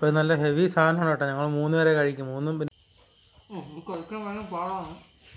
അപ്പോൾ ഇത് നല്ല ഹെവി സാധനമാണ് കേട്ടോ ഞങ്ങൾ മൂന്ന് പേരെ കഴിക്കും മൂന്നും പിന്നെ കഴിക്കാൻ ഭയങ്കര പാടാണ്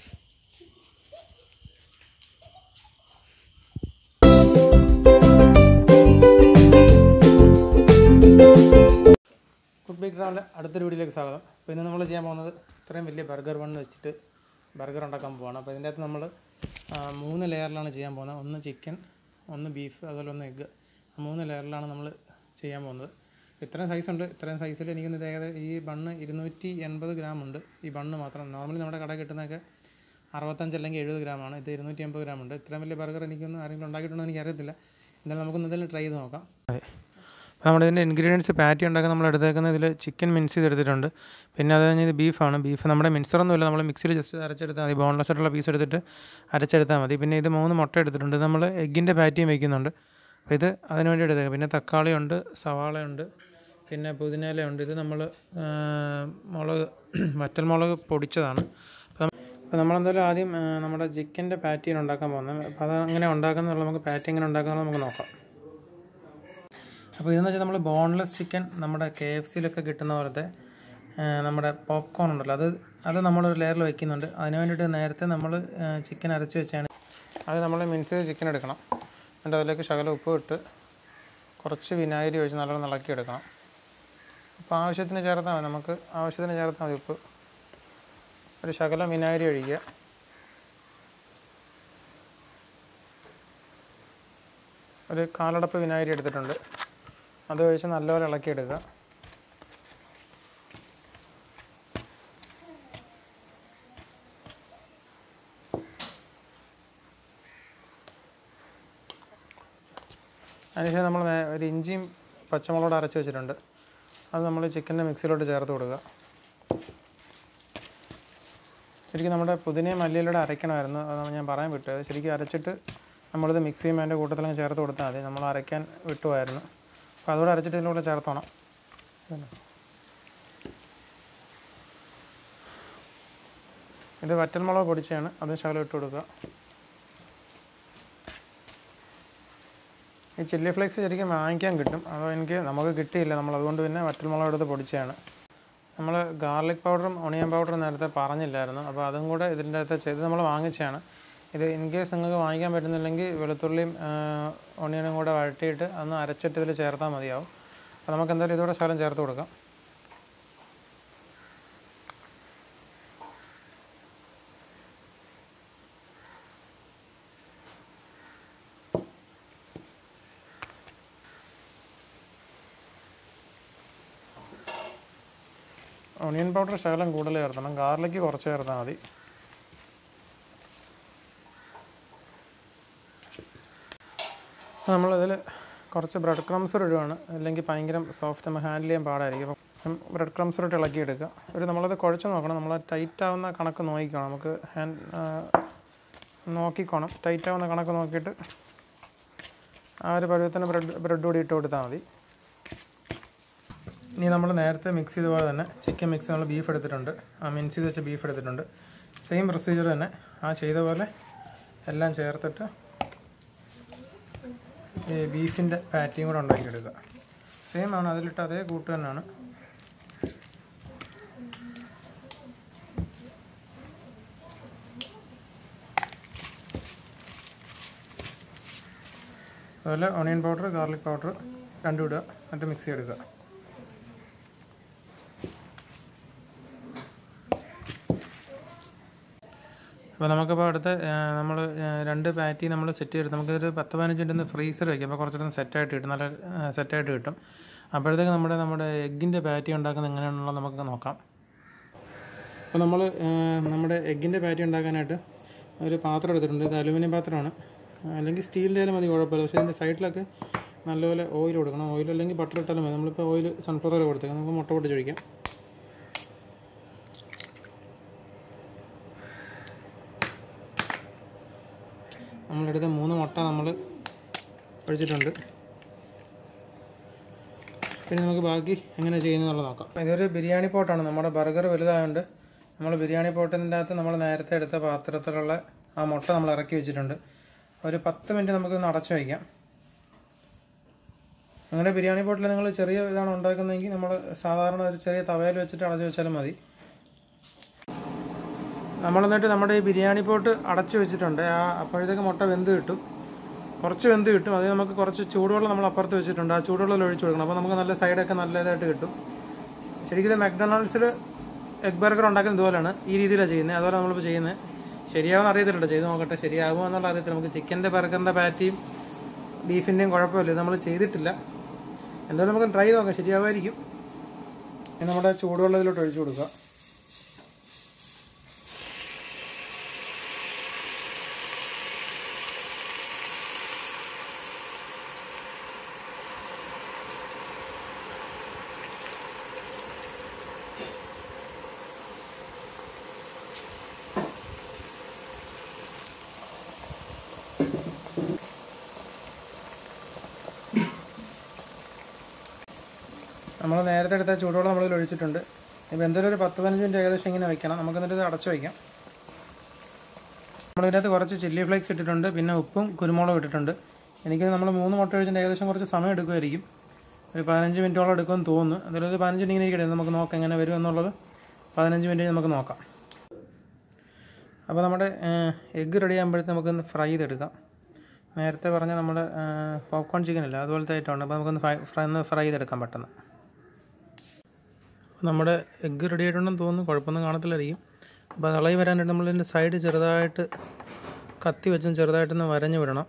ഫുഡ് ബേക്ക് ഗ്രാമിലെ അടുത്തൊരു വീഡിയോയിലേക്ക് സ്വാഗതം അപ്പോൾ ഇന്ന് നമ്മൾ ചെയ്യാൻ പോകുന്നത് ഇത്രയും വലിയ ബർഗർ ബണ്ണ് വെച്ചിട്ട് ബർഗർ ഉണ്ടാക്കാൻ പോവാണ് അപ്പോൾ ഇതിൻ്റെ അകത്ത് നമ്മൾ മൂന്ന് ലെയറിലാണ് ചെയ്യാൻ പോകുന്നത് ഒന്ന് ചിക്കൻ ഒന്ന് ബീഫ് അതുപോലെ ഒന്ന് എഗ്ഗ് മൂന്ന് ലെയറിലാണ് നമ്മൾ ചെയ്യാൻ പോകുന്നത് ഇത്രയും സൈസ് ഉണ്ട് ഇത്രയും സൈസിൽ എനിക്കൊന്ന് ഇത് ഏകദേശം ഈ ബണ്ണ് ഇരുന്നൂറ്റി എൺപത് ഗ്രാം ഉണ്ട് ഈ ബണ്ണ് മാത്രം നോർമലി നമ്മുടെ കടയിൽ കിട്ടുന്നതൊക്കെ അറുപത്തഞ്ച് അല്ലെങ്കിൽ എഴുപത് ഗ്രാമാണ് ഇത് ഇരുന്നൂറ്റി എൺപത് ഗ്രാം ഉണ്ട് ഇത്രയും വലിയ ബർഗർ എനിക്കൊന്നും ആരെങ്കിലും ഉണ്ടാക്കിയിട്ടുണ്ടോ എന്ന് എനിക്കറിയത്തില്ല എന്തായാലും നമുക്കൊന്ന് ഇതിൽ ട്രൈ ചെയ്ത് നോക്കാം അപ്പോൾ നമ്മുടെ ഇതിൻ്റെ ഇൻഗ്രീഡിയൻസ് പാറ്റി ഉണ്ടാക്കാൻ നമ്മൾ എടുത്തേക്കുന്നത് ഇതിൽ ചിക്കൻ മിൻസ് ചെയ്തെടുത്തിട്ടുണ്ട് പിന്നെ അത് കഴിഞ്ഞ് ഇത് ബീഫാണ് ബീഫ് നമ്മുടെ മിക്സറൊന്നുമില്ല നമ്മൾ മിക്സിയിൽ ജസ്റ്റ് അരച്ചെടുത്താൽ മതി ബോൺലെസ് ആയിട്ടുള്ള പീസ് എടുത്തിട്ട് അരച്ചെടുത്താൽ മതി പിന്നെ ഇത് മൂന്ന് മുട്ട എടുത്തിട്ടുണ്ട് ഇത് നമ്മൾ എഗ്ഗിൻ്റെ പാറ്റിയും വയ്ക്കുന്നുണ്ട് അപ്പോൾ ഇത് അതിന് വേണ്ടി എടുത്തേക്കാം പിന്നെ തക്കാളിയുണ്ട് സവാളയുണ്ട് പിന്നെ പുതിനയിലയുണ്ട് ഇത് നമ്മൾ മുളക് വറ്റൽമുളക് പൊടിച്ചതാണ് അപ്പോൾ അപ്പോൾ നമ്മളെന്തായാലും ആദ്യം ആ, നമ്മുടെ ചിക്കൻ്റെ പാറ്റിയാണ് ഉണ്ടാക്കാൻ പോകുന്നത് അപ്പോൾ അത് അങ്ങനെ ഉണ്ടാക്കുന്നുള്ള നമുക്ക് പാറ്റി എങ്ങനെ ഉണ്ടാക്കുന്നത് നമുക്ക് നോക്കാം അപ്പോൾ ഇതെന്ന് വെച്ചാൽ നമ്മൾ ബോൺലെസ് ചിക്കൻ നമ്മുടെ കെ എഫ് സിയിലൊക്കെ കിട്ടുന്ന പോലത്തെ ആ, നമ്മുടെ പോപ്കോൺ ഉണ്ടല്ലോ അത് അത് നമ്മളൊരു ലെയറിൽ വയ്ക്കുന്നുണ്ട് അതിന് വേണ്ടിയിട്ട് നേരത്തെ നമ്മൾ ചിക്കൻ അരച്ച് വെച്ചാണ് അത് നമ്മൾ മിൻസ് ചെയ്ത് ചിക്കൻ എടുക്കണം എന്നിട്ട് അതിലേക്ക് ശകലം ഉപ്പ് ഇട്ട് കുറച്ച് വിനാഗിരി ഒഴിച്ച് നല്ലോണം ഇളക്കി എടുക്കണം അപ്പോൾ ആവശ്യത്തിന് ചേർത്താൽ മതി നമുക്ക് ആവശ്യത്തിന് ചേർത്താൽ മതി ഉപ്പ് ഒരു ശകലം വിനാഗിരി ഒഴിക്കുക ഒരു കാലടപ്പ് വിനാഗിരി എടുത്തിട്ടുണ്ട് അത് ഒഴിച്ച് നല്ലപോലെ ഇളക്കിയെടുക്കുക അതിനുശേഷം നമ്മൾ നേ- ഒരു ഇഞ്ചിയും പച്ചമുളകും അരച്ച് വെച്ചിട്ടുണ്ട് അത് നമ്മൾ ചിക്കൻ്റെ മിക്സിയിലോട്ട് ചേർത്ത് കൊടുക്കുക ശരിക്കും നമ്മുടെ പുതിനയും മല്ലിയിലൂടെ അരയ്ക്കണമായിരുന്നു അത് ഞാൻ പറയാൻ വിട്ടു അത് ശരിക്കും അരച്ചിട്ട് നമ്മളിത് മിക്സ് ചെയ്യുമ്പോൾ അതിൻ്റെ കൂട്ടത്തിലങ്ങ് ചേർത്ത് കൊടുത്താൽ മതി നമ്മൾ അരയ്ക്കാൻ വിട്ടുപോയായിരുന്നു അപ്പോൾ അതുകൂടെ അരച്ചിട്ട് ഇതിലൂടെ ചേർത്തോണം ഇതന്നെ. ഇത് വറ്റൽമുളക് പൊടിച്ചാണ് അതും ശകലം ഇട്ട് കൊടുക്കുക ഈ ചില്ലി ഫ്ലേക്സ് ശരിക്കും വാങ്ങിക്കാൻ കിട്ടും അതോ എനിക്ക് നമുക്ക് കിട്ടിയില്ല നമ്മൾ അതുകൊണ്ട് പിന്നെ വറ്റൽമുളക് എടുത്ത് പൊടിച്ചതാണ് നമ്മൾ ഗാർലിക് പൗഡറും ഒണിയൻ പൗഡറും നേരത്തെ പറഞ്ഞില്ലായിരുന്നു അപ്പോൾ അതും കൂടെ ഇതിൻ്റെ അകത്ത് ചെയ്ത് നമ്മൾ വാങ്ങിച്ചതാണ് ഇത് ഇൻ കേസ് നിങ്ങൾക്ക് വാങ്ങിക്കാൻ പറ്റുന്നില്ലെങ്കിൽ വെളുത്തുള്ളിയും ഒണിയനും കൂടെ വഴട്ടിയിട്ട് അന്ന് അരച്ചിട്ട് ഇതിൽ ചേർത്താൽ മതിയാവും അപ്പോൾ നമുക്ക് എന്തായാലും ഇതോടെ ശകലം ചേർത്ത് കൊടുക്കാം ഒണിയൻ പൗഡർ ശകലം കൂടുതൽ ചേർത്തണം ഗാർലിക്ക് കുറച്ച് ചേർത്താൽ മതി നമ്മളിതിൽ കുറച്ച് ബ്രെഡ് ക്രംസ് ഇടുകയാണ് അല്ലെങ്കിൽ ഭയങ്കര സോഫ്റ്റ് നമുക്ക് ഹാൻഡിൽ ചെയ്യാൻ പാടായിരിക്കും അപ്പം ബ്രെഡ് ക്രംസ് ഇട്ട് ഇളക്കിയെടുക്കുക ഒരു നമ്മളത് കുഴച്ച് നോക്കണം നമ്മൾ ടൈറ്റ് ആവുന്ന കണക്ക് നോക്കിക്കണം നമുക്ക് ഹാൻഡ് നോക്കിക്കോണം ടൈറ്റ് ആവുന്ന കണക്ക് നോക്കിയിട്ട് ആ ഒരു പരുവത്തിന് ബ്രെഡ് ബ്രെഡ് കൂടി ഇട്ട് കൊടുത്താൽ മതി ഇനി നമ്മൾ നേരത്തെ മിക്സ് ചെയ്ത പോലെ തന്നെ ചിക്കൻ മിക്സ് നമ്മൾ ബീഫ് എടുത്തിട്ടുണ്ട് ആ മിക്സ് ചെയ്ത് വെച്ച ബീഫ് എടുത്തിട്ടുണ്ട് സെയിം പ്രൊസീജിയർ തന്നെ ആ ചെയ്ത പോലെ എല്ലാം ചേർത്തിട്ട് ഈ ബീഫിൻ്റെ പാറ്റിയും കൂടെ ഉണ്ടാക്കിയെടുക്കുക സെയിം ആണ് അതിലിട്ട് അതേ കൂട്ട് തന്നെയാണ് അതുപോലെ ഓണിയൻ പൗഡർ ഗാർലിക് പൗഡർ രണ്ടും ഇടുക എന്നിട്ട് മിക്സ് ചെയ്തെടുക്കുക അപ്പോൾ നമുക്കിപ്പോൾ അടുത്ത് നമ്മൾ രണ്ട് പാറ്റി നമ്മൾ സെറ്റ് ചെയ്തിട്ട് നമുക്കൊരു പത്ത് പതിനഞ്ച് മിനിറ്റ് ഫ്രീസർ വയ്ക്കും അപ്പോൾ കുറച്ചുകൂടെ സെറ്റായിട്ട് കിട്ടും നല്ല സെറ്റായിട്ട് കിട്ടും അപ്പോഴത്തേക്ക് നമ്മുടെ നമ്മുടെ എഗ്ഗിൻ്റെ പാറ്റി ഉണ്ടാക്കുന്നത് എങ്ങനെയാണെന്നുള്ളത് നമുക്ക് നോക്കാം അപ്പോൾ നമ്മൾ നമ്മുടെ എഗ്ഗിൻ്റെ പാറ്റി ഉണ്ടാക്കാനായിട്ട് ഒരു പാത്രം എടുത്തിട്ടുണ്ട് ഇത് അലുമിനിയം പാത്രമാണ് അല്ലെങ്കിൽ സ്റ്റീലിൻ്റെ ആയാലും മതി കുഴപ്പമില്ല പക്ഷേ ഇതിൻ്റെ സൈഡിലൊക്കെ നല്ലപോലെ ഓയിൽ കൊടുക്കണം ഓയിൽ അല്ലെങ്കിൽ ബട്ടർ ഇട്ടാലും മതി നമ്മളിപ്പോൾ ഓയിൽ സൺഫ്ലവർ ഓയിൽ കൊടുത്തേക്കാം നമുക്ക് മുട്ട പൊട്ടിച്ചൊഴിക്കാം നമ്മളെടുത്ത മൂന്ന് മുട്ട നമ്മൾ ഒഴിച്ചിട്ടുണ്ട് പിന്നെ നമുക്ക് ബാക്കി എങ്ങനെ ചെയ്യുന്നതെന്നുള്ളത് നോക്കാം ഇതൊരു ബിരിയാണി പോട്ടാണ് നമ്മുടെ ബർഗർ വലുതായതുകൊണ്ട് നമ്മൾ ബിരിയാണി പോട്ടിൻ്റെ അകത്ത് നമ്മൾ നേരത്തെ എടുത്ത പാത്രത്തിലുള്ള ആ മുട്ട നമ്മൾ ഇറക്കി വെച്ചിട്ടുണ്ട് ഒരു പത്ത് മിനിറ്റ് നമുക്കൊന്ന് അടച്ചു വയ്ക്കാം നിങ്ങളുടെ ബിരിയാണി പോട്ടിൽ നിങ്ങൾ ചെറിയ ഇതാണ് ഉണ്ടാക്കുന്നതെങ്കിൽ നമ്മൾ സാധാരണ ഒരു ചെറിയ തവയിൽ വെച്ചിട്ട് അടച്ചു വെച്ചാലും മതി നമ്മൾ എന്നിട്ട് നമ്മുടെ ഈ ബിരിയാണി പോട്ട് അടച്ചു വെച്ചിട്ടുണ്ട് ആ അപ്പോഴത്തേക്ക് മുട്ട വെന്ത് കിട്ടും കുറച്ച് വെന്ത് കിട്ടും അത് നമുക്ക് കുറച്ച് ചൂടുവെള്ളം നമ്മൾ അപ്പുറത്ത് വെച്ചിട്ടുണ്ട് ആ ചൂടുവെള്ളം ഒഴിച്ചു കൊടുക്കണം അപ്പോൾ നമുക്ക് നല്ല സൈഡൊക്കെ നല്ല ഇതായിട്ട് കിട്ടും ശരിക്കും ഇത് മക്ഡൊണാൾഡ്സിൽ എഗ് ബർഗർ ഉണ്ടാക്കുന്നത് ഇതുപോലെയാണ് ഈ രീതിയിലാണ് ചെയ്യുന്നത് അതുപോലെ നമ്മളിപ്പോൾ ചെയ്യുന്നത് ശരിയാവുമെന്ന് അറിയത്തില്ല ചെയ്ത് നോക്കട്ടെ ശരിയാകുമോ എന്നുള്ള അറിയത്തില്ല നമുക്ക് ചിക്കൻ്റെ ബർഗറിൻ്റെ പാറ്റിയും ബീഫിൻ്റെയും കുഴപ്പമില്ല ഇത് നമ്മൾ ചെയ്തിട്ടില്ല എന്തായാലും നമുക്ക് ട്രൈ ചെയ്ത് നോക്കാം ശരിയാവുമായിരിക്കും ഇനി നമ്മുടെ ചൂടുവെള്ളത്തിലോട്ട് ഒഴിച്ചു കൊടുക്കുക നമ്മൾ നേരത്തെ എടുത്ത ചൂടുവെള്ളം നമ്മളിൽ ഒഴിച്ചിട്ടുണ്ട് ഇപ്പോൾ എന്തായാലും ഒരു പത്ത് പതിനഞ്ച് മിനിറ്റ് ഏകദേശം ഇങ്ങനെ വെക്കണം നമുക്ക് എന്നിട്ട് ഇത് അടച്ചു വയ്ക്കാം നമ്മളിതിനകത്ത് കുറച്ച് ചില്ലി ഫ്ലേക്സ് ഇട്ടിട്ടുണ്ട് പിന്നെ ഉപ്പും കുരുമുളകും ഇട്ടിട്ടുണ്ട് എനിക്ക് നമ്മൾ മൂന്ന് മുട്ട ഒഴിച്ചിട്ട് ഏകദേശം കുറച്ച് സമയം എടുക്കുമായിരിക്കും ഒരു പതിനഞ്ച് മിനിറ്റോളം എടുക്കുമെന്ന് തോന്നുന്നു എന്തായാലും ഒരു പതിനഞ്ച് മിനിറ്റ് ഇങ്ങനെ ഇരിക്കട്ടെ നമുക്ക് നോക്കാം എങ്ങനെ വരും എന്നുള്ളത് പതിനഞ്ച് മിനിറ്റ് നമുക്ക് നോക്കാം അപ്പോൾ നമ്മുടെ എഗ്ഗ് റെഡി ആകുമ്പോഴത്തേക്ക് നമുക്കൊന്ന് ഫ്രൈ ചെയ്തെടുക്കാം നേരത്തെ പറഞ്ഞ നമ്മുടെ പോപ്കോൺ ചിക്കൻ ഇല്ല അതുപോലത്തെ ഐറ്റമാണ് അപ്പോൾ നമുക്കൊന്ന് ഫ്രൈ ഫ്രൈ ഒന്ന് ഫ്രൈ ചെയ്തെടുക്കാൻ പെട്ടെന്ന് നമ്മുടെ എഗ്ഗ് റെഡി ആയിട്ടുണ്ടെന്ന് തോന്നുന്നു കുഴപ്പമൊന്നും കാണത്തില്ലായിരിക്കും അപ്പോൾ അത് ഇളകി വരാനായിട്ട് നമ്മളിതിൻ്റെ സൈഡ് ചെറുതായിട്ട് കത്തി വെച്ചും ചെറുതായിട്ടൊന്ന് വരഞ്ഞു വിടണം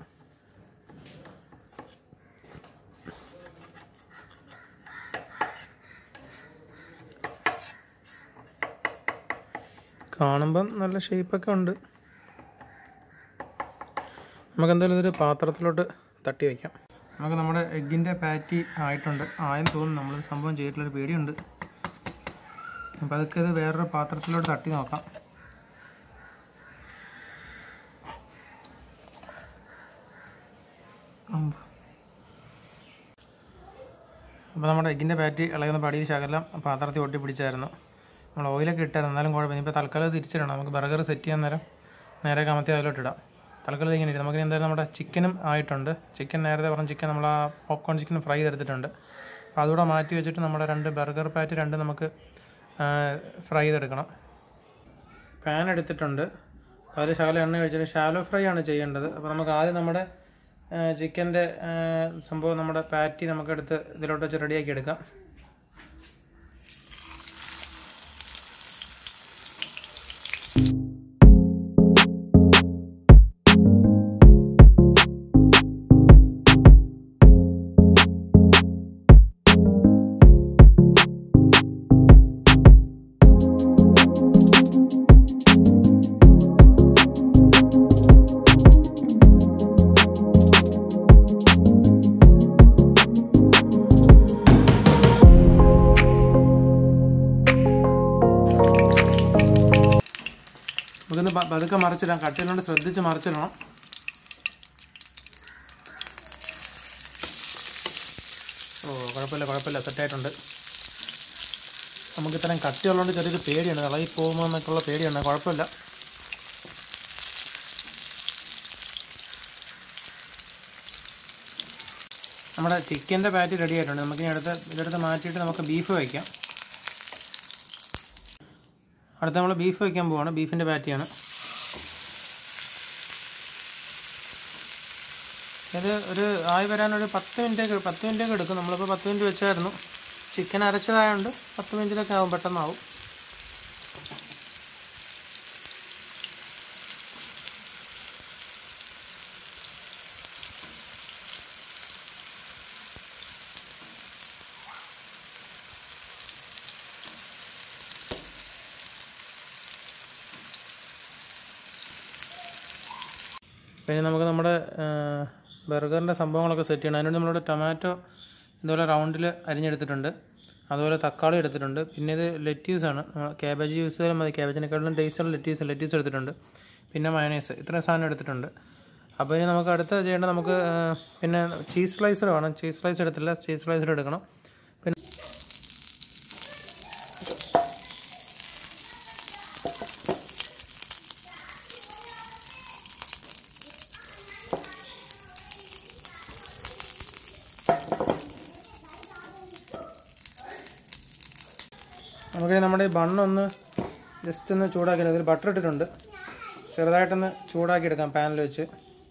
കാണുമ്പം നല്ല ഷേപ്പൊക്കെ ഉണ്ട് നമുക്ക് എന്തായാലും ഇതൊരു പാത്രത്തിലോട്ട് തട്ടി വയ്ക്കാം നമുക്ക് നമ്മുടെ എഗ്ഗിൻ്റെ പാറ്റി ആയിട്ടുണ്ട് ആയെന്ന് തോന്നുന്നു നമ്മൾ സംഭവം ചെയ്തിട്ടുള്ളൊരു പേടിയുണ്ട് അപ്പോൾ അതൊക്കെ ഇത് വേറൊരു പാത്രത്തിലോട്ട് തട്ടി നോക്കാം അപ്പോൾ നമ്മുടെ എഗ്ഗിൻ്റെ പാറ്റി ഇളകുന്ന പടിയിൽ ശകലം പാത്രത്തിൽ ഒട്ടി പിടിച്ചായിരുന്നു നമ്മൾ ഓയിലൊക്കെ ഇട്ടായിരുന്നു എന്നാലും കുഴപ്പമില്ല ഇപ്പോൾ തൽക്കാലം തിരിച്ചിടണം നമുക്ക് ബർഗർ സെറ്റ് ചെയ്യാൻ നേരം നേരെ കമത്തി അതിലോട്ട് ഇടാം തൽക്കാലം ഇങ്ങനെ ഇടാം നമുക്ക് എന്തായാലും നമ്മുടെ ചിക്കനും ആയിട്ടുണ്ട് ചിക്കൻ നേരത്തെ പറഞ്ഞ ചിക്കൻ നമ്മൾ ആ പോപ്കോൺ ചിക്കൻ ഫ്രൈ ചെയ്തെടുത്തിട്ടുണ്ട് അപ്പോൾ അതുകൂടെ മാറ്റി വെച്ചിട്ട് നമ്മുടെ രണ്ട് ബർഗർ പാറ്റ് രണ്ട് നമുക്ക് ഫ്രൈ ചെയ്തെടുക്കണം പാൻ എടുത്തിട്ടുണ്ട് അതിൽ ശകലം എണ്ണ ഒഴിച്ചിട്ട് ഷാലോ ഫ്രൈ ആണ് ചെയ്യേണ്ടത് അപ്പോൾ നമുക്ക് ആദ്യം നമ്മുടെ ചിക്കൻ്റെ സംഭവം നമ്മുടെ പാറ്റി നമുക്കെടുത്ത് ഇതിലോട്ട് വെച്ച് റെഡിയാക്കി എടുക്കാം നമുക്കൊന്ന് പ- പതുക്കെ മറിച്ചിടാം കട്ടിലുകൊണ്ട് ശ്രദ്ധിച്ച് മറിച്ചിടണം ഓ കുഴപ്പമില്ല കുഴപ്പമില്ല സെറ്റായിട്ടുണ്ട് നമുക്ക് ഇത്രയും കട്ടിയുള്ളതുകൊണ്ട് ചെറിയൊരു പേടിയാണ് ഇളകി പോകുമോ എന്നൊക്കെയുള്ള പേടിയാണ് കുഴപ്പമില്ല നമ്മുടെ ചിക്കൻ്റെ പാറ്റി റെഡി ആയിട്ടുണ്ട് നമുക്ക് ഇനി അടുത്ത് ഇതെടുത്ത് മാറ്റിയിട്ട് നമുക്ക് ബീഫ് വയ്ക്കാം അടുത്ത നമ്മൾ ബീഫ് വയ്ക്കാൻ പോവാണ് ബീഫിൻ്റെ പാറ്റിയാണ് ഇത് ഒരു ആയി വരാനൊരു പത്ത് മിനിറ്റൊക്കെ പത്ത് മിനിറ്റൊക്കെ എടുക്കും നമ്മളിപ്പോൾ പത്ത് മിനിറ്റ് വെച്ചായിരുന്നു ചിക്കൻ അരച്ചതായതുകൊണ്ട് പത്ത് മിനിറ്റിലൊക്കെ ആവും പെട്ടെന്നാവും പിന്നെ നമുക്ക് നമ്മുടെ ബർഗറിൻ്റെ സംഭവങ്ങളൊക്കെ സെറ്റ് ചെയ്യണം അതിനുവേണ്ടി നമ്മളിവിടെ ടൊമാറ്റോ ഇതുപോലെ റൗണ്ടിൽ അരിഞ്ഞെടുത്തിട്ടുണ്ട് അതുപോലെ തക്കാളി എടുത്തിട്ടുണ്ട് പിന്നെ ഇത് ലെറ്റ്യൂസാണ് ക്യാബേജ് യൂസ് ചെയ്താലും മതി ക്യാബേജിനെക്കാളും ടേസ്റ്റുള്ള ലെറ്റ്യൂസ് ലെറ്റ്യൂസ് എടുത്തിട്ടുണ്ട് പിന്നെ മയണൈസ് ഇത്രയും സാധനം എടുത്തിട്ടുണ്ട് അപ്പോൾ ഇനി നമുക്ക് അടുത്ത ചെയ്യേണ്ടത് നമുക്ക് ആ, പിന്നെ ചീസ് സ്ലൈസർ വേണം ചീസ് സ്ലൈസർ എടുത്തില്ല ചീസ് സ്ലൈസർ എടുക്കണം പിന്നെ നമുക്കിനി നമ്മുടെ ഈ ബണ്ണൊന്ന് ജസ്റ്റ് ഒന്ന് ചൂടാക്കി ഇതിൽ ബട്ടർ ഇട്ടിട്ടുണ്ട് ചെറുതായിട്ടൊന്ന് ചൂടാക്കി എടുക്കാം പാനിൽ വെച്ച്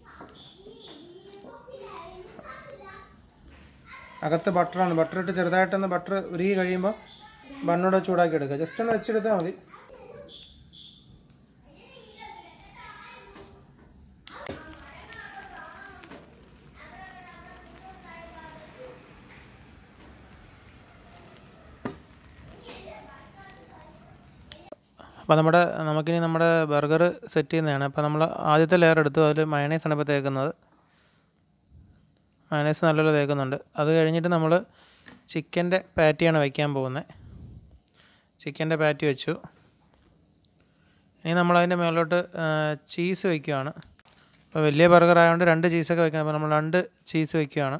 അകത്ത് ബട്ടറാണ് ബട്ടർ ഇട്ട് ചെറുതായിട്ടൊന്ന് ബട്ടർ ഉരുകി കഴിയുമ്പോൾ ബണ്ണൂടെ ചൂടാക്കി എടുക്കുക ജസ്റ്റ് ഒന്ന് വെച്ചെടുത്താൽ മതി അപ്പോൾ നമ്മുടെ നമുക്കിനി നമ്മുടെ ബർഗർ സെറ്റ് ചെയ്യുന്നതാണ് അപ്പോൾ നമ്മൾ ആദ്യത്തെ ലെയർ എടുത്തു അതിൽ മയണൈസാണ് ഇപ്പോൾ തേക്കുന്നത് മയണൈസ് നല്ലപോലെ തേക്കുന്നുണ്ട് അത് കഴിഞ്ഞിട്ട് നമ്മൾ ചിക്കൻ്റെ പാറ്റിയാണ് വയ്ക്കാൻ പോകുന്നത് ചിക്കൻ്റെ പാറ്റി വെച്ചു ഇനി നമ്മളതിൻ്റെ മുകളിലോട്ട് ചീസ് വയ്ക്കുകയാണ് അപ്പോൾ വലിയ ബർഗർ ആയതുകൊണ്ട് രണ്ട് ചീസൊക്കെ വയ്ക്കണം അപ്പോൾ നമ്മൾ രണ്ട് ചീസ് വയ്ക്കുകയാണ്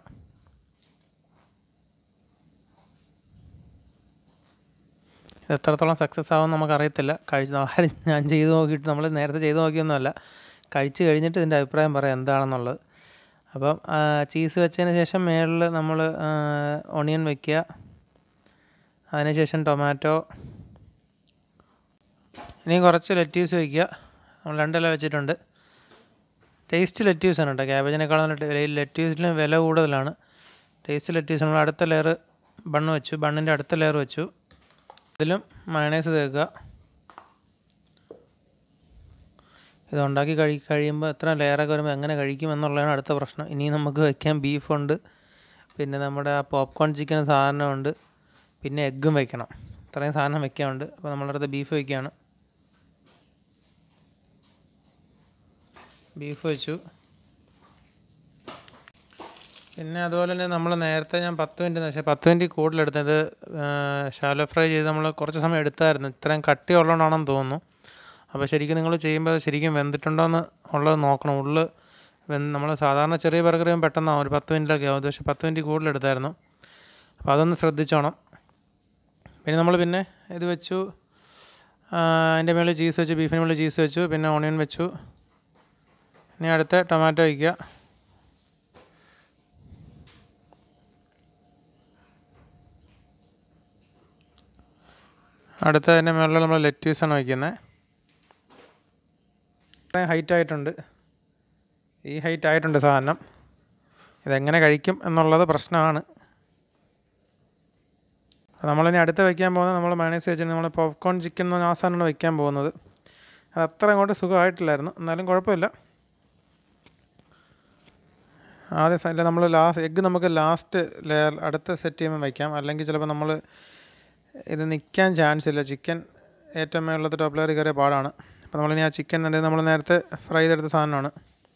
ഇത് എത്രത്തോളം സക്സസ് ആവും നമുക്കറിയത്തില്ല കഴിച്ച് ആരും ഞാൻ ചെയ്ത് നോക്കിയിട്ട് നമ്മൾ നേരത്തെ ചെയ്ത് നോക്കിയൊന്നുമല്ല കഴിച്ച് കഴിഞ്ഞിട്ട് ഇതിൻ്റെ അഭിപ്രായം പറയാം എന്താണെന്നുള്ളത് അപ്പം ചീസ് വെച്ചതിന് ശേഷം മേളിൽ നമ്മൾ ഒണിയൻ വയ്ക്കുക അതിനുശേഷം ടൊമാറ്റോ ഇനി കുറച്ച് ലെറ്റ്യൂസ് വയ്ക്കുക നമ്മൾ രണ്ടില വെച്ചിട്ടുണ്ട് ടേസ്റ്റ് ലെറ്റ്യൂസ് ആണ് കേട്ടോ ക്യാബേജിനേക്കാളും നല്ല ലെറ്റ്യൂസിന് വില കൂടുതലാണ് ടേസ്റ്റ് ലെറ്റ്യൂസ് നമ്മൾ അടുത്ത ലെയർ ബണ്ണ് വെച്ചു ബണ്ണിൻ്റെ അടുത്ത ലെയർ വെച്ചു ഇതിലും മയണൈസ് തേക്കുക ഇത് ഉണ്ടാക്കി കഴി കഴിയുമ്പോൾ എത്ര ലെയറൊക്കെ വരുമ്പോൾ എങ്ങനെ കഴിക്കും എന്നുള്ളതാണ് അടുത്ത പ്രശ്നം ഇനി നമുക്ക് വയ്ക്കാൻ ബീഫുണ്ട് പിന്നെ നമ്മുടെ ആ പോപ്കോൺ ചിക്കൻ സാധനമുണ്ട് പിന്നെ എഗ്ഗും വെക്കണം ഇത്രയും സാധനം വെക്കാനുണ്ട് അപ്പോൾ നമ്മളടുത്ത് ബീഫ് വയ്ക്കുകയാണ് ബീഫ് വെച്ചു പിന്നെ അതുപോലെ തന്നെ നമ്മൾ നേരത്തെ ഞാൻ പത്ത് മിനിറ്റ് പക്ഷേ പത്ത് മിനിറ്റ് കൂടുതലെടുത്തത് ഷാലോ ഫ്രൈ ചെയ്ത് നമ്മൾ കുറച്ച് സമയം എടുത്തായിരുന്നു ഇത്രയും കട്ടി ഉള്ളതുകൊണ്ടാണെന്ന് തോന്നുന്നു അപ്പോൾ ശരിക്കും നിങ്ങൾ ചെയ്യുമ്പോൾ അത് ശരിക്കും വെന്തിട്ടുണ്ടോ എന്ന് ഉള്ളത് നോക്കണം ഉള്ളിൽ വെന്ത് നമ്മൾ സാധാരണ ചെറിയ ബർഗർ പെട്ടെന്നാവും ഒരു പത്ത് മിനിറ്റൊക്കെ ആവും പക്ഷേ പത്ത് മിനിറ്റ് കൂടുതലെടുത്തായിരുന്നു അപ്പോൾ അതൊന്ന് ശ്രദ്ധിച്ചോണം പിന്നെ നമ്മൾ പിന്നെ ഇത് വെച്ചു അതിൻ്റെ മുകളിൽ ചീസ് വെച്ചു ബീഫിന് മുകളിൽ ചീസ് വെച്ചു പിന്നെ ഓണിയൻ വെച്ചു ഇനി അടുത്ത ടൊമാറ്റോ വയ്ക്കുക അടുത്ത അതിൻ്റെ മുകളിൽ നമ്മൾ ലെറ്റ്യൂസാണ് വയ്ക്കുന്നത് ഇത്രയും ഹൈറ്റ് ആയിട്ടുണ്ട് ഈ ഹൈറ്റ് ആയിട്ടുണ്ട് സാധനം ഇതെങ്ങനെ കഴിക്കും എന്നുള്ളത് പ്രശ്നമാണ് നമ്മളിനി അടുത്ത് വയ്ക്കാൻ പോകുന്നത് നമ്മൾ മയണൈസ് വെച്ചിട്ട് നമ്മൾ പോപ്കോൺ ചിക്കൻ എന്ന ആ സാധനമാണ് വയ്ക്കാൻ പോകുന്നത് അത് അത്ര അങ്ങോട്ട് സുഖമായിട്ടില്ലായിരുന്നു എന്നാലും കുഴപ്പമില്ല ആദ്യം അല്ല നമ്മൾ ലാസ്റ്റ് എഗ്ഗ് നമുക്ക് ലാസ്റ്റ് ലെയർ അടുത്ത സെറ്റ് ചെയ്യുമ്പോൾ വയ്ക്കാം അല്ലെങ്കിൽ ചിലപ്പോൾ നമ്മൾ ഇത് നിൽക്കാൻ ചാൻസ് ഇല്ല ചിക്കൻ ഏറ്റവും മേളിലത്തെ ടോപ്പ് ലെയർ കയറിയ പാടാണ് അപ്പോൾ നമ്മളിനി ആ ചിക്കൻ ഉണ്ട് നമ്മൾ നേരത്തെ ഫ്രൈ ചെയ്തെടുത്ത സാധനമാണ്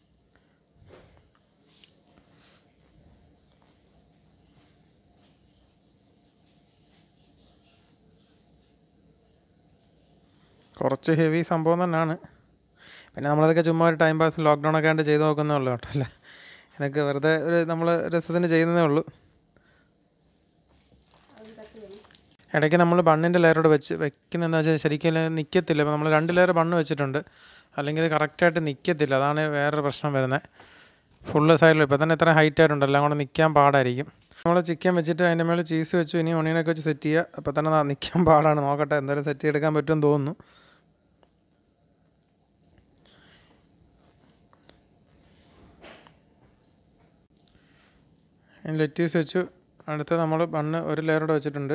കുറച്ച് ഹെവി സംഭവം തന്നെയാണ് പിന്നെ നമ്മളതൊക്കെ ചുമ്മാ ഒരു ടൈം പാസ് ലോക്ക്ഡൗൺ ഒക്കെ ആയിട്ട് ചെയ്ത് നോക്കുന്നേ ഉള്ളൂ കേട്ടോ അല്ലേ ഇതൊക്കെ വെറുതെ ഒരു നമ്മൾ രസത്തിന് ചെയ്യുന്നതേ ഉള്ളൂ ഇടയ്ക്ക് നമ്മൾ ബണ്ണിൻ്റെ ലെയറോട് വെച്ച് വെക്കുന്നതെന്ന് വെച്ചാൽ ശരിക്കും നിൽക്കത്തില്ല ഇപ്പോൾ നമ്മൾ രണ്ട് ലെയർ ബണ്ണ് വെച്ചിട്ടുണ്ട് അല്ലെങ്കിൽ ഇത് കറക്റ്റായിട്ട് നിൽക്കത്തില്ല അതാണ് വേറൊരു പ്രശ്നം വരുന്നത് ഫുള്ള് സൈഡിൽ ഇപ്പോൾ തന്നെ ഇത്ര ഹൈറ്റ് ആയിട്ടുണ്ട് എല്ലാം കൂടെ നിൽക്കാൻ പാടായിരിക്കും നമ്മൾ ചിക്കൻ വെച്ചിട്ട് അതിൻ്റെ മേലെ ചീസ് വെച്ചു ഇനി ഒണിയനൊക്കെ വെച്ച് സെറ്റ് ചെയ്യുക അപ്പോൾ തന്നെ നിൽക്കാൻ പാടാണ് നോക്കട്ടെ എന്തായാലും സെറ്റ് ചെയ്തെടുക്കാൻ പറ്റുമെന്ന് തോന്നുന്നു ലെറ്റീസ് വെച്ചു അടുത്ത നമ്മൾ ബണ്ണ് ഒരു ലെയറോടെ വെച്ചിട്ടുണ്ട്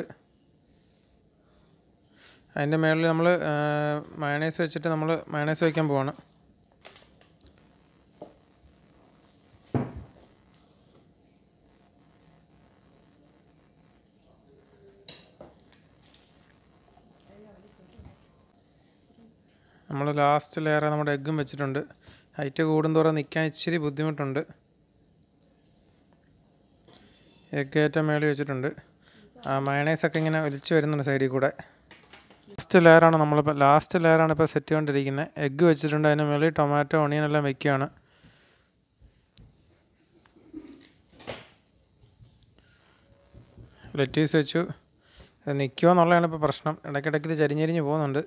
അതിൻ്റെ മേളിൽ നമ്മൾ മയണൈസ് വെച്ചിട്ട് നമ്മൾ മയണൈസ് വയ്ക്കാൻ പോവാണ് നമ്മൾ ലാസ്റ്റ് ലെയർ നമ്മുടെ എഗ്ഗും വെച്ചിട്ടുണ്ട് ഹൈറ്റ് കൂടുന്തോറും നിൽക്കാൻ ഇച്ചിരി ബുദ്ധിമുട്ടുണ്ട് എഗ്ഗ് ഏറ്റവും മേളിൽ വെച്ചിട്ടുണ്ട് ആ മയണൈസൊക്കെ ഇങ്ങനെ ഒലിച്ച് വരുന്നുണ്ട് സൈഡിൽ കൂടെ ലാസ്റ്റ് ലെയറാണ് നമ്മളിപ്പോൾ ലാസ്റ്റ് ലെയറാണ് ഇപ്പോൾ സെറ്റ് ചെയ്തുകൊണ്ടിരിക്കുന്നത് എഗ്ഗ് വെച്ചിട്ടുണ്ട് അതിന് മുകളിൽ ടൊമാറ്റോ ഒണിയൻ എല്ലാം വെക്കുകയാണ് ലെറ്റീസ് വെച്ചു ഇത് നിൽക്കുമോ എന്നുള്ളതാണ് ഇപ്പോൾ പ്രശ്നം ഇടയ്ക്കിടയ്ക്ക് ഇത് ചരിഞ്ഞരിഞ്ഞ് പോകുന്നുണ്ട്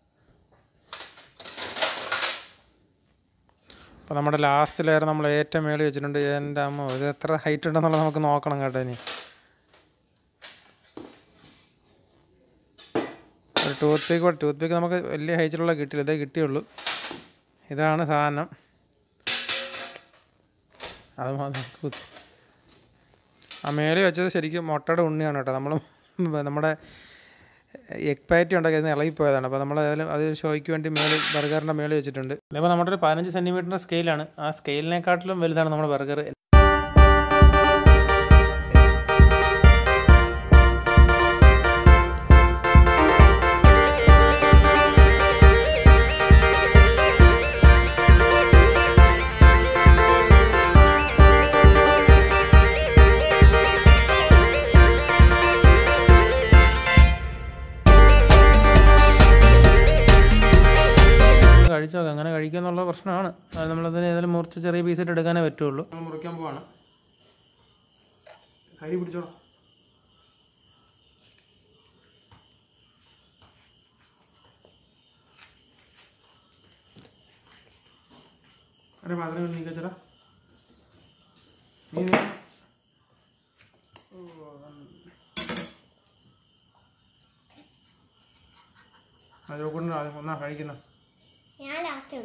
അപ്പോൾ നമ്മുടെ ലാസ്റ്റ് ലെയർ നമ്മൾ ഏറ്റവും മേളിൽ വെച്ചിട്ടുണ്ട് എൻ്റെ അമ്മ ഇത് എത്ര ഹൈറ്റ് ഉണ്ടെന്നുള്ളത് നമുക്ക് നോക്കണം കേട്ടോ ഇനി ഒരു ടൂത്ത് പീക്ക് കൂടെ ടൂത്ത് പീക്ക് നമുക്ക് വലിയ ഹൈച്ചിലുള്ള കിട്ടില്ല ഇതേ കിട്ടിയുള്ളൂ ഇതാണ് സാധനം അത് മാത്രം കുത്ത്. ആ മേലെ വെച്ചത് ശരിക്കും മുട്ടയുടെ ഉണ്ണിയാണ് കേട്ടോ നമ്മൾ നമ്മുടെ എഗ് പാറ്റി ഉണ്ടാക്കിയത് ഇളകിപ്പോയതാണ് അപ്പോൾ നമ്മൾ ഏതായാലും അത് ഷോയ്ക്ക് വേണ്ടി മേളിൽ ബർഗറിൻ്റെ മേളിൽ വെച്ചിട്ടുണ്ട് ഇതിപ്പോൾ നമ്മുടെ ഒരു പതിനഞ്ച് സെൻറ്റിമീറ്ററിൻ്റെ സ്കെയിലാണ് ആ സ്കെയിലിനെക്കാട്ടിലും വലുതാണ് നമ്മുടെ ബർഗർ കഴിച്ചു നോക്കാം അങ്ങനെ കഴിക്കുക എന്നുള്ള പ്രശ്നമാണ് അത് നമ്മളതിന് ഏതായാലും മുറിച്ച് ചെറിയ പീസായിട്ട് എടുക്കാനേ പറ്റുള്ളൂ നമ്മൾ മുറിക്കാൻ പോവാണ് കൈ പിടിച്ചോളാം അരെ പാത്രം നീക്കച്ചടാ നീ നീ. ഓ, അത് കൊണ്ട് ഒന്നാ കഴിക്കുന്നത് ഞാൻ ലാസ്റ്റ്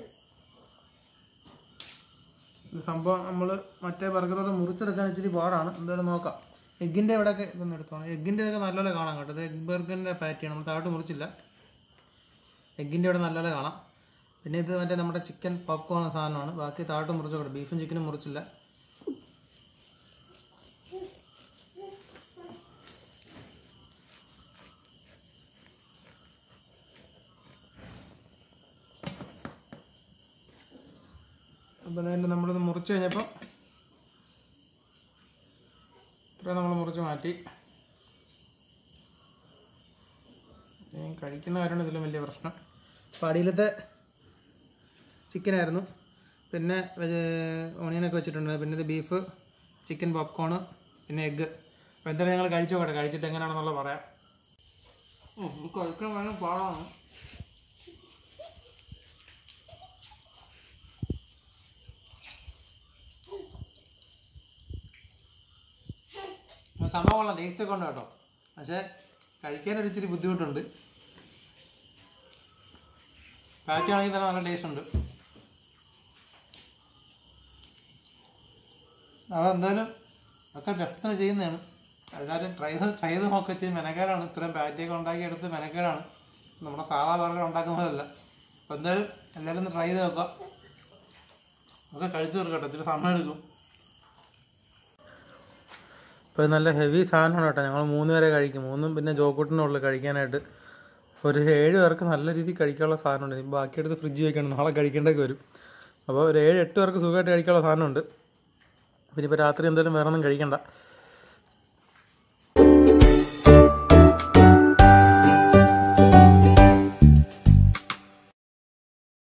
ഇത് സംഭവം നമ്മൾ മറ്റേ ബർഗറോട് മുറിച്ചെടുക്കാൻ ഇച്ചിരി പാടാണ് എന്തായാലും നോക്കാം എഗ്ഗിൻ്റെ ഇവിടെയൊക്കെ ഇതൊന്ന് എടുത്തോണം എഗ്ഗിൻ്റെ ഇതൊക്കെ നല്ലപോലെ കാണാം കേട്ടോ ഇത് എഗ് ബർഗറിൻ്റെ പാറ്റിയാണ് നമ്മൾ താഴോട്ട് മുറിച്ചില്ല എഗ്ഗിൻ്റെ ഇവിടെ നല്ലപോലെ കാണാം പിന്നെ ഇത് മറ്റേ നമ്മുടെ ചിക്കൻ പോപ്കോൺ സാധനമാണ് ബാക്കി താഴോട്ട് മുറിച്ചോട്ടെ ബീഫും ചിക്കനും മുറിച്ചില്ല അപ്പം തന്നെ നമ്മളിത് മുറിച്ച് കഴിഞ്ഞപ്പോൾ ഇത്രയും നമ്മൾ മുറിച്ച് മാറ്റി ഇനി കഴിക്കുന്ന കാര്യമാണ് ഇതിലും വലിയ പ്രശ്നം അപ്പോൾ അടിയിലത്തെ ചിക്കനായിരുന്നു പിന്നെ ഓണിയനൊക്കെ വെച്ചിട്ടുണ്ട് പിന്നെ ഇത് ബീഫ് ചിക്കൻ പോപ്കോണ് പിന്നെ എഗ്ഗ് അപ്പോൾ എന്തായാലും ഞങ്ങൾ കഴിച്ചു നോക്കട്ടെ കഴിച്ചിട്ട് എങ്ങനെയാണെന്നുള്ളത് പറയാം ഉം, ഇത് കഴിക്കാൻ ഭയങ്കര പാടാണ് സംഭവം കൊള്ളാം ടേസ്റ്റ് ഒക്കെ ഉണ്ട് കേട്ടോ പക്ഷേ കഴിക്കാൻ ഒരു ഇച്ചിരി ബുദ്ധിമുട്ടുണ്ട് കാറ്റാണെങ്കിൽ തന്നെ നല്ല ടേസ്റ്റ് ഉണ്ട് അതെന്തായാലും ഒക്കെ രസത്തിന് ചെയ്യുന്നതാണ് എല്ലാവരും ട്രൈ ട്രൈ ചെയ്ത് നോക്കുക ചെയ്ത് മെനക്കേടാണ് ഇത്രയും പാറ്റിയൊക്കെ ഉണ്ടാക്കിയെടുത്ത് മെനക്കേടാണ് നമ്മുടെ സാധാ ബർഗർ ഉണ്ടാക്കുന്നതല്ല അപ്പോൾ എന്തായാലും എല്ലാവരും ഒന്ന് ട്രൈ ചെയ്ത് നോക്കുക ഒക്കെ കഴിച്ചു തീർക്കട്ടെ ഇത്തിരി സമയം എടുക്കും ഇപ്പോൾ നല്ല ഹെവി സാധനമാണ് കേട്ടോ ഞങ്ങൾ മൂന്ന് പേരെ കഴിക്കും മൂന്നും പിന്നെ ജോക്കൂട്ടിനുള്ളു കഴിക്കാനായിട്ട് ഒരു ഏഴ് പേർക്ക് നല്ല രീതിയിൽ കഴിക്കാനുള്ള സാധനമുണ്ട് ഇനി ബാക്കി എടുത്ത് ഫ്രിഡ്ജ് വെക്കണം നാളെ കഴിക്കേണ്ടതൊക്കെ വരും അപ്പോൾ ഒരു ഏഴ് എട്ട് പേർക്ക് സുഖമായിട്ട് കഴിക്കാനുള്ള സാധനമുണ്ട് പിന്നെ ഇപ്പോൾ രാത്രി എന്തായാലും വേറെ ഒന്നും കഴിക്കണ്ട